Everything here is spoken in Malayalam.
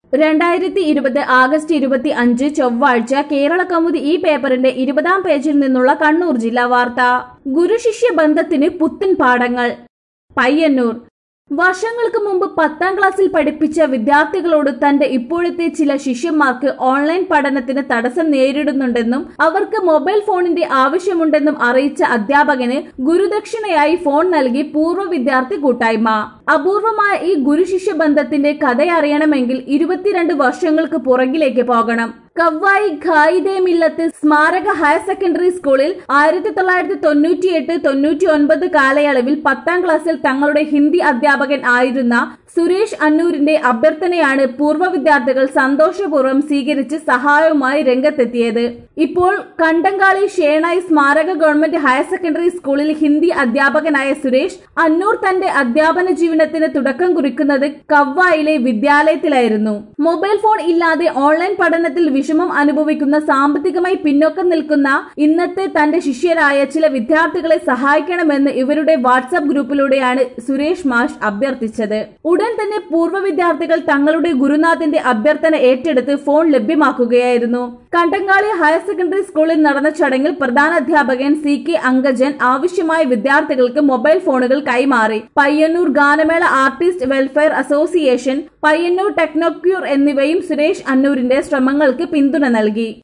രണ്ടായിരത്തി ഇരുപത് ആഗസ്റ്റ് ഇരുപത്തി അഞ്ച് ചൊവ്വാഴ്ച കേരള കൗമുദി ഈ പേപ്പറിന്റെ ഇരുപതാം പേജിൽ നിന്നുള്ള കണ്ണൂർ ജില്ലാ വാർത്ത ഗുരുശിഷ്യ ബന്ധത്തിന് പുത്തൻ പാഠങ്ങൾ പയ്യന്നൂർ വർഷങ്ങൾക്ക് മുമ്പ് പത്താം ക്ലാസ്സിൽ പഠിപ്പിച്ച വിദ്യാർത്ഥികളോട് തന്റെ ഇപ്പോഴത്തെ ചില ശിഷ്യന്മാർക്ക് ഓൺലൈൻ പഠനത്തിന് തടസ്സം നേരിടുന്നുണ്ടെന്നും അവർക്ക് മൊബൈൽ ഫോണിന്റെ ആവശ്യമുണ്ടെന്നും അറിയിച്ച അധ്യാപകന് ഗുരുദക്ഷിണയായി ഫോൺ നൽകി പൂർവ്വ വിദ്യാർത്ഥി കൂട്ടായ്മ അപൂർവമായ ഈ ഗുരുശിഷ്യ ബന്ധത്തിന്റെ കഥയറിയണമെങ്കിൽ ഇരുപത്തിരണ്ട് വർഷങ്ങൾക്ക് പുറകിലേക്ക് പോകണം കവ്വായി ഖായിദെ മില്ലത്ത് സ്മാരക ഹയർ സെക്കൻഡറി സ്കൂളിൽ ആയിരത്തി തൊള്ളായിരത്തി തൊണ്ണൂറ്റിയെട്ട് തൊണ്ണൂറ്റി ഒൻപത് കാലയളവിൽ പത്താം ക്ലാസ്സിൽ തങ്ങളുടെ ഹിന്ദി അധ്യാപകൻ ആയിരുന്ന സുരേഷ് അന്നൂരിന്റെ അഭ്യർത്ഥനയാണ് പൂർവ്വ വിദ്യാർത്ഥികൾ സന്തോഷപൂർവ്വം സ്വീകരിച്ച് സഹായവുമായി രംഗത്തെത്തിയത് ഇപ്പോൾ കണ്ടങ്കാളി ഷേണായി സ്മാരക ഗവൺമെന്റ് ഹയർ സെക്കൻഡറി സ്കൂളിൽ ഹിന്ദി അധ്യാപകനായ സുരേഷ് അന്നൂർ തന്റെ അധ്യാപന ജീവിതത്തിന് തുടക്കം കുറിക്കുന്നത് കവ്വായിലെ വിദ്യാലയത്തിലായിരുന്നു മൊബൈൽ ഫോൺ ഇല്ലാതെ ഓൺലൈൻ പഠനത്തിൽ വിഷമം അനുഭവിക്കുന്ന സാമ്പത്തികമായി പിന്നോക്കം നിൽക്കുന്ന ഇന്നത്തെ തന്റെ ശിഷ്യരായ ചില വിദ്യാർത്ഥികളെ സഹായിക്കണമെന്ന് ഇവരുടെ വാട്സാപ്പ് ഗ്രൂപ്പിലൂടെയാണ് സുരേഷ് മാഷ് അഭ്യർത്ഥിച്ചത് ഉടൻ തന്നെ പൂർവ്വ വിദ്യാർത്ഥികൾ തങ്ങളുടെ ഗുരുനാഥിന്റെ അഭ്യർത്ഥന ഏറ്റെടുത്ത് ഫോൺ ലഭ്യമാക്കുകയായിരുന്നു കണ്ടങ്ങാളി ഹയർ സെക്കൻഡറി സ്കൂളിൽ നടന്ന ചടങ്ങിൽ പ്രധാന അധ്യാപകൻ സി കെ അങ്കജൻ ആവശ്യമായ വിദ്യാർത്ഥികൾക്ക് മൊബൈൽ ഫോണുകൾ കൈമാറി പയ്യന്നൂർ ഗാനമേള artist welfare association Payyanur Technocure എന്നിവയും സുരേഷ് അന്നൂരിന്റെ ശ്രമങ്ങൾക്ക് പിന്തുണ നൽകി